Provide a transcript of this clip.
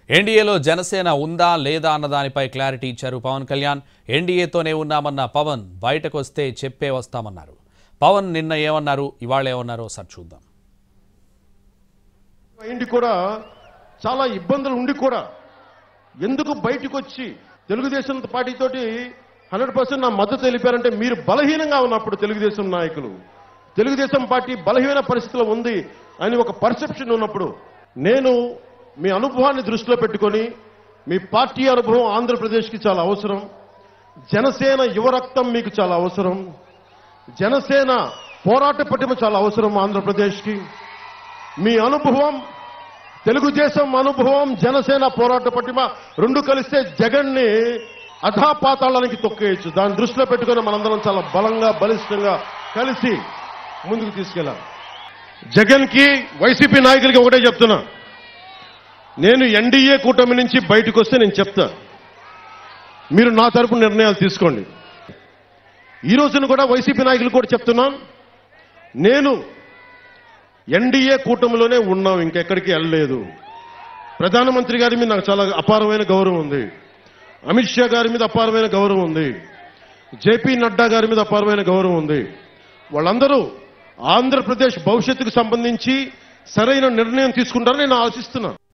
ఎన్డీఏలో జనసేన ఉందా లేదా అన్న దానిపై క్లారిటీ ఇచ్చారు పవన్ కళ్యాణ్ ఎన్డీఏతోనే ఉన్నామన్న పవన్ బయటకు వస్తే చెప్పే వస్తామన్నారు పవన్ నిన్న ఏమన్నారు ఇవాళ ఏమన్నారో ఒకసారి చూద్దాం అయింది కూడా చాలా ఇబ్బందులు ఉండి కూడా ఎందుకు బయటకు వచ్చి తెలుగుదేశం పార్టీతోటి హండ్రెడ్ పర్సెంట్ నా మద్దతు తెలిపారంటే మీరు బలహీనంగా ఉన్నప్పుడు తెలుగుదేశం నాయకులు తెలుగుదేశం పార్టీ బలహీన పరిస్థితిలో ఉంది అని ఒక పర్సెప్షన్ ఉన్నప్పుడు నేను మీ అనుభవాన్ని దృష్టిలో పెట్టుకొని మీ పార్టీ అనుభవం ఆంధ్రప్రదేశ్కి చాలా అవసరం జనసేన యువరక్తం మీకు చాలా అవసరం జనసేన పోరాట పటిమ చాలా అవసరం ఆంధ్రప్రదేశ్కి మీ అనుభవం తెలుగుదేశం అనుభవం జనసేన పోరాట పటిమ రెండు కలిస్తే జగన్ ని అధాపాతాళానికి తొక్కేయచ్చు దాన్ని దృష్టిలో పెట్టుకుని మనందరం చాలా బలంగా బలిష్టంగా కలిసి ముందుకు తీసుకెళ్ళాలి జగన్ కి వైసీపీ నాయకులకి ఒకటే చెప్తున్నా నేను ఎన్డీఏ కూటమి నుంచి బయటకు వస్తే నేను చెప్తా మీరు నా తరపు నిర్ణయాలు తీసుకోండి ఈ రోజున కూడా వైసీపీ నాయకులు కూడా చెప్తున్నాను నేను ఎన్డీఏ కూటమిలోనే ఉన్నాం ఇంకెక్కడికి వెళ్ళలేదు ప్రధానమంత్రి గారి మీద నాకు చాలా అపారమైన గౌరవం ఉంది అమిత్ షా గారి మీద అపారమైన గౌరవం ఉంది జేపీ నడ్డా గారి మీద అపారమైన గౌరవం ఉంది వాళ్ళందరూ ఆంధ్రప్రదేశ్ భవిష్యత్తుకు సంబంధించి సరైన నిర్ణయం తీసుకుంటారని నేను ఆశిస్తున్నాను